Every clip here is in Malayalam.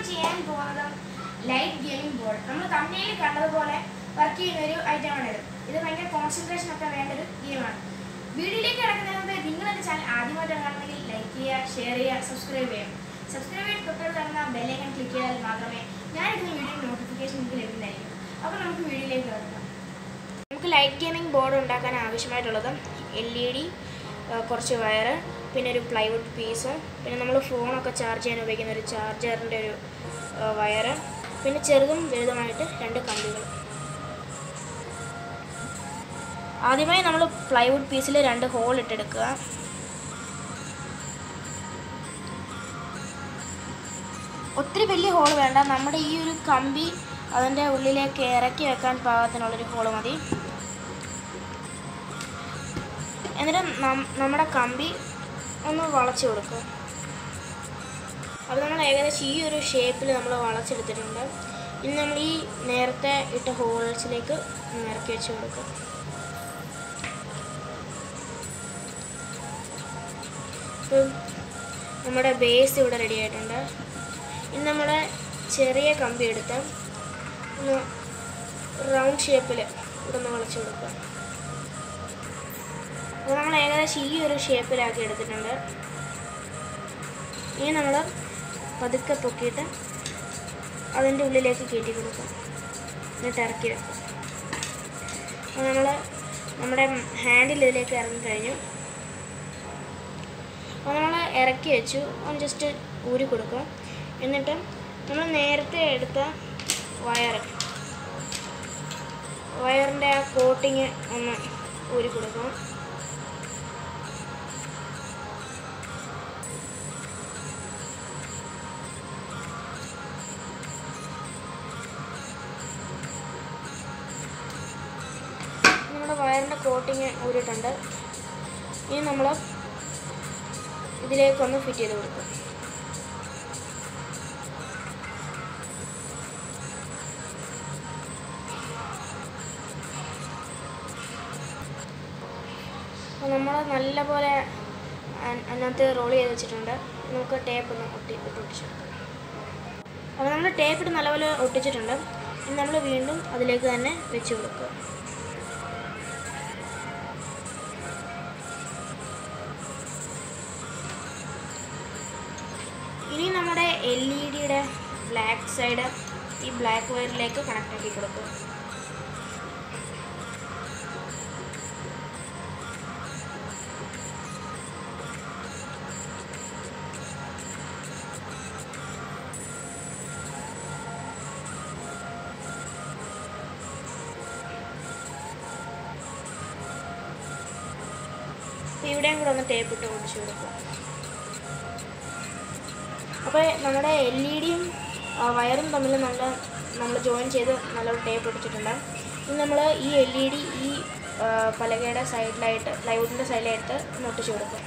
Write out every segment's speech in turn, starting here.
ചെയ്യാൻ പോകുന്നത് ലൈറ്റ് ഗെയിമിംഗ് ബോർഡ് നമ്മൾ തമിഴിൽ കണ്ടതുപോലെ വർക്ക് ചെയ്യുന്ന ഒരു ഐറ്റമാണ് ഇത് ഇത് ഭയങ്കര കോൺസെൻട്രേഷൻ ഒക്കെ വേണ്ട ഒരു ഗെയിമാണ് വീഡിയോയിലേക്ക് കിടക്കുന്നതിന് മുമ്പ് നിങ്ങൾ എൻ്റെ ചാനൽ ആദ്യമായിട്ടാണ് കാണുന്നെങ്കിൽ ലൈക്ക് ചെയ്യുക ഷെയർ ചെയ്യുക സബ്സ്ക്രൈബ് ചെയ്യുക സബ്സ്ക്രൈബ് ചെയ്ത് തൊട്ടടുത്ത് കിടന്ന ബെല്ലൈക്കൺ ക്ലിക്ക് ചെയ്താൽ മാത്രമേ ഞാൻ ഇടുന്ന വീഡിയോ നോട്ടിഫിക്കേഷൻ നിങ്ങൾക്ക് ലഭിക്കുന്നതായിരിക്കും അപ്പോൾ നമുക്ക് വീഡിയോയിലേക്ക് കിടക്കാം നമുക്ക് ലൈറ്റ് ഗെയിമിംഗ് ബോർഡ് ഉണ്ടാക്കാൻ ആവശ്യമായിട്ടുള്ളത് എൽ ഇ ഡി കുറച്ച് വയറ് പിന്നെ ഒരു പ്ലൈവുഡ് പീസ് പിന്നെ നമ്മൾ ഫോണൊക്കെ ചാർജ് ചെയ്യാൻ ഉപയോഗിക്കുന്ന ഒരു ചാർജറിൻ്റെ ഒരു വയറ് പിന്നെ ചെറുതും വലുതുമായിട്ട് രണ്ട് കമ്പികൾ ആദ്യമായി നമ്മൾ പ്ലൈവുഡ് പീസിൽ രണ്ട് ഹോൾ ഇട്ടെടുക്കുക ഒത്തിരി വലിയ ഹോൾ വേണ്ട നമ്മുടെ ഈ ഒരു കമ്പി അതിൻ്റെ ഉള്ളിലേക്ക് ഇറക്കി വെക്കാൻ പാകത്തിനുള്ളൊരു ഹോൾ മതി എന്നിട്ട് നം- നമ്മുടെ കമ്പി ഒന്ന് വളച്ചു കൊടുക്കുക അപ്പോൾ നമ്മൾ ഏകദേശം ഈ ഒരു ഷേപ്പിൽ നമ്മൾ വളച്ചെടുത്തിട്ടുണ്ട് ഇനി നമ്മൾ ഈ നേരത്തെ ഇട്ട ഹോൾസിലേക്ക് ഇറക്കി വെച്ച് കൊടുക്കുക ഇപ്പം നമ്മുടെ ബേസ് ഇവിടെ റെഡി ആയിട്ടുണ്ട് ഇനി നമ്മുടെ ചെറിയ കമ്പി എടുത്ത് ഒന്ന് റൗണ്ട് ഷേപ്പിൽ ഇവിടെ ഒന്ന് വളച്ച് കൊടുക്കുക അപ്പോൾ നമ്മൾ ഏകദേശം ഈ ഒരു ഷേപ്പിലാക്കി എടുത്തിട്ടുണ്ട് ഇനി നമ്മൾ പതുക്കെ പൊക്കിയിട്ട് അതിൻ്റെ ഉള്ളിലേക്ക് കയറ്റി കൊടുക്കുക എന്നിട്ട് ഇറക്കി വെക്കുക അപ്പോൾ നമ്മൾ നമ്മുടെ ഹാൻഡിൽ ഇതിലേക്ക് ഇറങ്ങി കഴിഞ്ഞു അപ്പോൾ നമ്മൾ ഇറക്കി വെച്ചു ഒന്ന് ജസ്റ്റ് ഊരി കൊടുക്കുക എന്നിട്ട് നമ്മൾ നേരത്തെ എടുത്ത വയർ വയറിൻ്റെ ആ കോട്ടിങ് ഒന്ന് ഊരി കൊടുക്കണം നമ്മുടെ വയറിൻ്റെ കോട്ടിങ് ഊരിയിട്ടുണ്ട് ഇനി നമ്മൾ ഇതിലേക്കൊന്ന് ഫിറ്റ് ചെയ്ത് കൊടുക്കും അപ്പോൾ നമ്മൾ നല്ലപോലെ അ- അതിനകത്ത് റോൾ ചെയ്ത് വെച്ചിട്ടുണ്ട് നമുക്ക് ടേപ്പ് ഒന്ന് ഒട്ടി ഇട്ട് ഒട്ടിച്ചെടുക്കാം അപ്പോൾ നമ്മൾ ടേപ്പ് ഇട്ട് നല്ലപോലെ ഒട്ടിച്ചിട്ടുണ്ട് ഇനി നമ്മൾ വീണ്ടും അതിലേക്ക് തന്നെ വെച്ച് കൊടുക്കുക ഇനി നമ്മുടെ എൽ ഇ ഡിയുടെ ബ്ലാക്ക് സൈഡ് ഈ ബ്ലാക്ക് വയറിലേക്ക് കണക്ട് ആക്കി കൊടുക്കുക അപ്പോൾ ഇവിടെയും കൂടെ ഒന്ന് ടേപ്പ് ഇട്ട് ഒടിച്ചു കൊടുക്കുക അപ്പോൾ നമ്മുടെ എൽ ഇ ഡിയും വയറും തമ്മിൽ നല്ല നമ്മൾ ജോയിൻ ചെയ്ത് നല്ല ടേപ്പ് ഒട്ടിച്ചിട്ടുണ്ട് ഇനി നമ്മൾ ഈ എൽ ഇ ഡി ഈ ആ, പലകയുടെ സൈഡിലായിട്ട് പ്ലൈവുഡിൻ്റെ സൈഡിലായിട്ട് ഒന്ന് ഒട്ടിച്ചു കൊടുക്കുക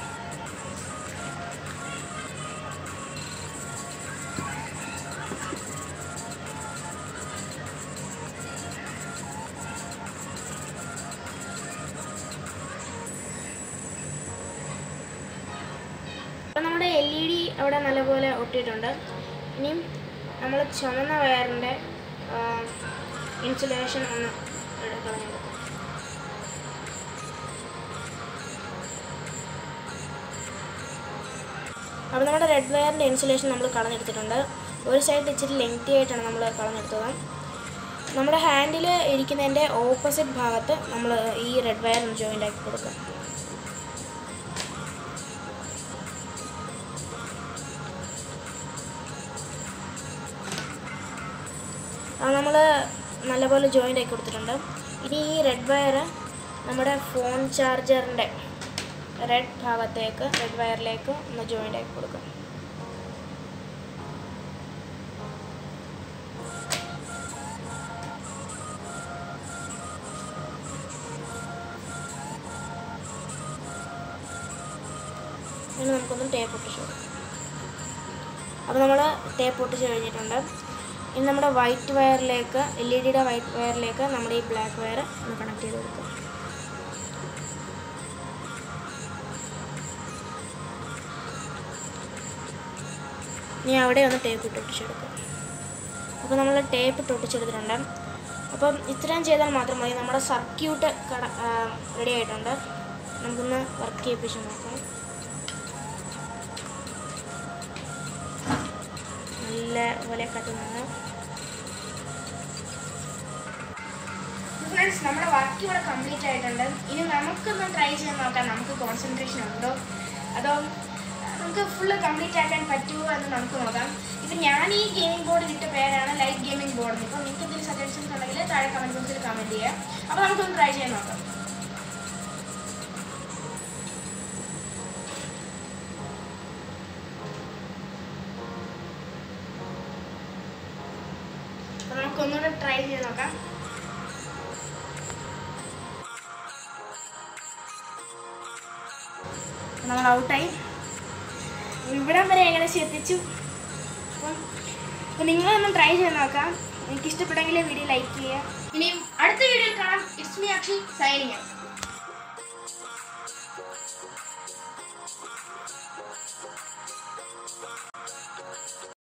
അപ്പോൾ നമ്മുടെ എൽ ഇ ഡി അവിടെ നല്ലപോലെ ഒട്ടിയിട്ടുണ്ട് ഇനിയും നമ്മൾ ചുമന്ന വയറിൻ്റെ ഇൻസുലേഷൻ ഒന്ന് എടു- കളഞ്ഞെടുക്കും അപ്പോൾ നമ്മുടെ റെഡ് വയറിൻ്റെ ഇൻസുലേഷൻ നമ്മൾ കളഞ്ഞെടുത്തിട്ടുണ്ട് ഒരു സൈഡ് ഇച്ചിരി ലെങ്തി ആയിട്ടാണ് നമ്മൾ കളഞ്ഞെടുത്തത് നമ്മുടെ ഹാൻഡിൽ ഇരിക്കുന്നതിൻ്റെ ഓപ്പോസിറ്റ് ഭാഗത്ത് നമ്മൾ ഈ റെഡ് വയർ ഒന്ന് ജോയിൻ്റ് ആക്കി കൊടുക്കുക അത് നമ്മൾ നല്ലപോലെ ജോയിൻ്റ് ആക്കി കൊടുത്തിട്ടുണ്ട് ഇനി ഈ റെഡ് വയർ നമ്മുടെ ഫോൺ ചാർജറിൻ്റെ റെഡ് ഭാഗത്തേക്ക് റെഡ് വയറിലേക്ക് ഒന്ന് ജോയിൻ്റ് ആക്കി കൊടുക്കാം ഇനി നമുക്കൊന്ന് ടേപ്പ് ഒട്ടിച്ചു കൊടുക്കാം അപ്പോൾ നമ്മൾ ടേപ്പ് ഒട്ടിച്ച് കഴിഞ്ഞിട്ടുണ്ട് ഇനി നമ്മുടെ വൈറ്റ് വയറിലേക്ക് എൽ ഇ ഡിയുടെ വൈറ്റ് വയറിലേക്ക് നമ്മുടെ ഈ ബ്ലാക്ക് വയർ ഒന്ന് കണക്ട് ചെയ്ത് കൊടുക്കുക ഇനി അവിടെ ഒന്ന് ടേപ്പ് ഇട്ട് ഒട്ടിച്ചെടുക്കുക അപ്പോൾ നമ്മൾ ടേപ്പ് ഇട്ട് ഒട്ടിച്ചെടുത്തിട്ടുണ്ട് അപ്പം ഇത്രയും ചെയ്താൽ മാത്രം മതി നമ്മുടെ സർക്യൂട്ട് കട റെഡി ആയിട്ടുണ്ട് നമുക്കൊന്ന് വർക്ക് ചെയ്യിപ്പിച്ച് നോക്കാം നല്ല പോലെ കത്തുന്നുണ്ട് ഫ്രണ്ട്സ് നമ്മുടെ വർക്ക് ഇവിടെ കംപ്ലീറ്റ് ആയിട്ടുണ്ട് ഇനി നമുക്കൊന്ന് ട്രൈ ചെയ്ത് നോക്കാം നമുക്ക് കോൺസെൻട്രേഷൻ ഉണ്ടോ അതോ നമുക്ക് ഫുള്ള് കംപ്ലീറ്റ് ആക്കാൻ പറ്റുമോ എന്ന് നമുക്ക് നോക്കാം ഇപ്പം ഞാൻ ഈ ഗെയിമിംഗ് ബോർഡ് ഇട്ട പേരാണ് ലൈറ്റ് ഗെയിമിംഗ് ബോർഡ് ഇപ്പം നിങ്ങൾക്ക് എന്തെങ്കിലും സജഷൻസ് ഉണ്ടെങ്കിൽ താഴെ കമൻറ്റ് ബോക്സിൽ കമൻറ്റ് ചെയ്യാം അപ്പോൾ നമുക്കൊന്ന് ട്രൈ ചെയ്യാൻ നോക്കാം അപ്പോൾ നമുക്കൊന്നുകൂടെ ട്രൈ ചെയ്ത് നോക്കാം നമ്മൾ ഔട്ടായി ഇവിടം വരെ ഏകദേശം എത്തിച്ചു അപ്പം അപ്പം നിങ്ങളൊന്നും ട്രൈ ചെയ്ത് നോക്കാം എനിക്ക് ഇഷ്ടപ്പെട്ടെങ്കിൽ വീഡിയോ ലൈക്ക് ചെയ്യുക ഇനിയും അടുത്ത വീഡിയോയിൽ കാണാം ഇറ്റ്സ് മീ അക്ഷി സൈനിങ്